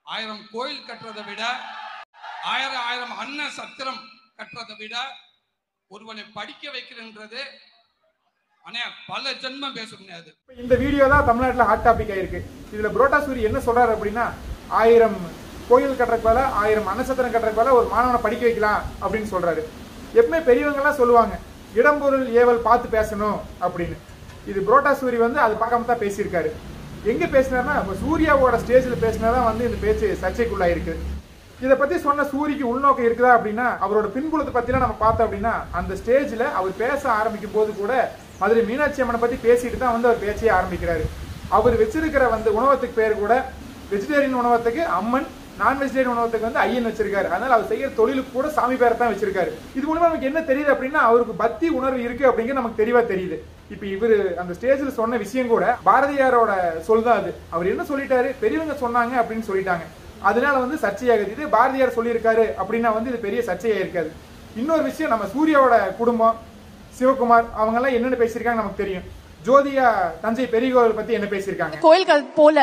ஆயிரம் கோயில் கட்டுறதை விட ஆயிரம் ஆயிரம் அன்ன சத்திரம் கட்டுறதை விட ஒருவனை படிக்க வைக்கிறன்றது அண்ணே பல ஜென்மம் பேச முடியாது இப்ப இந்த வீடியோ தான் தமிழ்நாட்டில் ஹாட் டாபிக் ஆயிருக்கு இதுல புரோட்டா சூரி என்ன சொல்றாரு அப்படின்னா ஆயிரம் கோயில் கட்டுறதுக்கு மேல ஆயிரம் அன்னசத்திரம் கட்டுறதுக்கு மேல ஒரு மாணவனை படிக்க வைக்கலாம் அப்படின்னு சொல்றாரு எப்பவுமே பெரியவங்க எல்லாம் சொல்லுவாங்க இடம்பொருள் ஏவல் பார்த்து பேசணும் அப்படின்னு இது புரோட்டா சூரி வந்து அது பார்க்காம தான் பேசியிருக்காரு எங்க பேசினார்னா இப்ப சூர்யாவோட ஸ்டேஜ்ல பேசினாதான் வந்து இந்த பேச்சு சர்ச்சைக்குள்ளாயிருக்கு இதை பத்தி சொன்ன சூரிக்கு உள்நோக்கம் இருக்குதா அப்படின்னா அவரோட பின்புலத்தை பத்திலாம் நம்ம பார்த்தோம் அப்படின்னா அந்த ஸ்டேஜ்ல அவர் பேச ஆரம்பிக்கும் போது கூட மதுரை மீனாட்சி அம்மனை பத்தி பேசிட்டு தான் வந்து அவர் பேச்சையே ஆரம்பிக்கிறாரு அவர் வச்சிருக்கிற வந்து உணவகத்துக்கு பேர் கூட வெஜிடேரியன் உணவகத்துக்கு அம்மன் நான் வெஜிடேரியன் உணவகத்துக்கு வந்து ஐயன் வச்சிருக்காரு அதனால அவர் செய்யற தொழிலுக்கு கூட சாமி பேரை தான் வச்சிருக்காரு இது மூலமா நமக்கு என்ன தெரியுது அப்படின்னா அவருக்கு பக்தி உணர்வு இருக்கு அப்படிங்கிறது நமக்கு தெளிவா தெரியுது இப்ப இவரு அந்த ஸ்டேஜ்ல சொன்ன விஷயம் கூட பாரதியாரோட சொல் தான் அது அவர் என்ன சொல்லிட்டாரு பெரியவங்க சொன்னாங்க அப்படின்னு சொல்லிட்டாங்க அதனால வந்து சர்ச்சையாகுது இது பாரதியார் சொல்லியிருக்காரு அப்படின்னா வந்து இது பெரிய சர்ச்சையா இருக்காது இன்னொரு விஷயம் நம்ம சூர்யாவோட குடும்பம் சிவகுமார் அவங்க எல்லாம் என்னென்ன பேசியிருக்காங்க நமக்கு தெரியும் ஜோதியா தஞ்சை பெரிய கோவில் பத்தி என்ன பேசியிருக்காங்க கோயிலுக்கு அது போல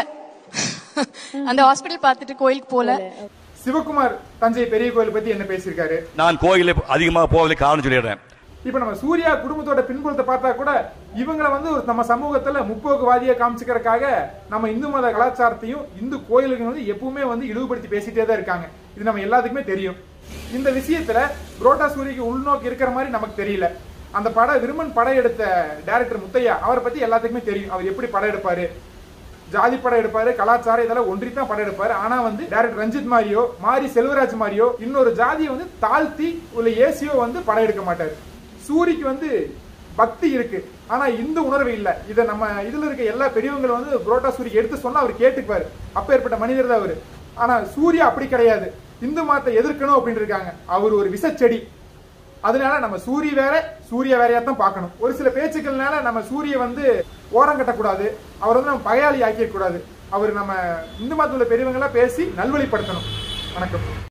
அந்த ஹாஸ்பிடல் பார்த்துட்டு கோயிலுக்கு போல சிவகுமார் தஞ்சை பெரிய கோவில் பத்தி என்ன பேசியிருக்காரு நான் கோயிலே அதிகமாக போவதை காரணம் சொல்லிடுறேன் இப்ப நம்ம சூர்யா குடும்பத்தோட பின்புலத்தை பார்த்தா கூட இவங்கள வந்து ஒரு நம்ம சமூகத்துல முற்போக்குவாதியா காமிச்சுக்கிறதுக்காக நம்ம இந்து மத கலாச்சாரத்தையும் இந்து கோயிலுக்கு வந்து எப்பவுமே வந்து இழிவுபடுத்தி பேசிட்டே தான் இருக்காங்க இது நம்ம எல்லாத்துக்குமே தெரியும் இந்த விஷயத்துல புரோட்டா சூரிக்கு உள்நோக்கி இருக்கிற மாதிரி நமக்கு தெரியல அந்த பட விருமன் படம் எடுத்த டைரக்டர் முத்தையா அவரை பத்தி எல்லாத்துக்குமே தெரியும் அவர் எப்படி படம் எடுப்பாரு ஜாதி படம் எடுப்பாரு கலாச்சாரம் இதெல்லாம் ஒன்றி தான் படம் எடுப்பாரு ஆனா வந்து டைரக்டர் ரஞ்சித் மாதிரியோ மாரி செல்வராஜ் மாதிரியோ இன்னொரு ஜாதியை வந்து தாழ்த்தி உள்ள ஏசியோ வந்து படம் எடுக்க மாட்டாரு சூரிக்கு வந்து பக்தி இருக்கு ஆனா இந்து உணர்வு இல்ல இதை நம்ம இதுல இருக்க எல்லா பெரியவங்களும் வந்து புரோட்டா சூரிக்கு எடுத்து சொன்னா அவர் கேட்டுக்குவாரு அப்பேற்பட்ட மனிதர் தான் அவரு ஆனா சூர்யா அப்படி கிடையாது இந்து மதத்தை எதிர்க்கணும் அப்படின்னு இருக்காங்க அவர் ஒரு விஷச்செடி அதனால நம்ம சூரிய வேற சூரிய வேறையா தான் பார்க்கணும் ஒரு சில பேச்சுக்கள்னால நம்ம சூரிய வந்து ஓரம் கட்டக்கூடாது அவர் வந்து நம்ம பகையாளி ஆக்கிடக்கூடாது அவர் நம்ம இந்து மதத்துல பெரியவங்களா பேசி நல்வழிப்படுத்தணும் வணக்கம்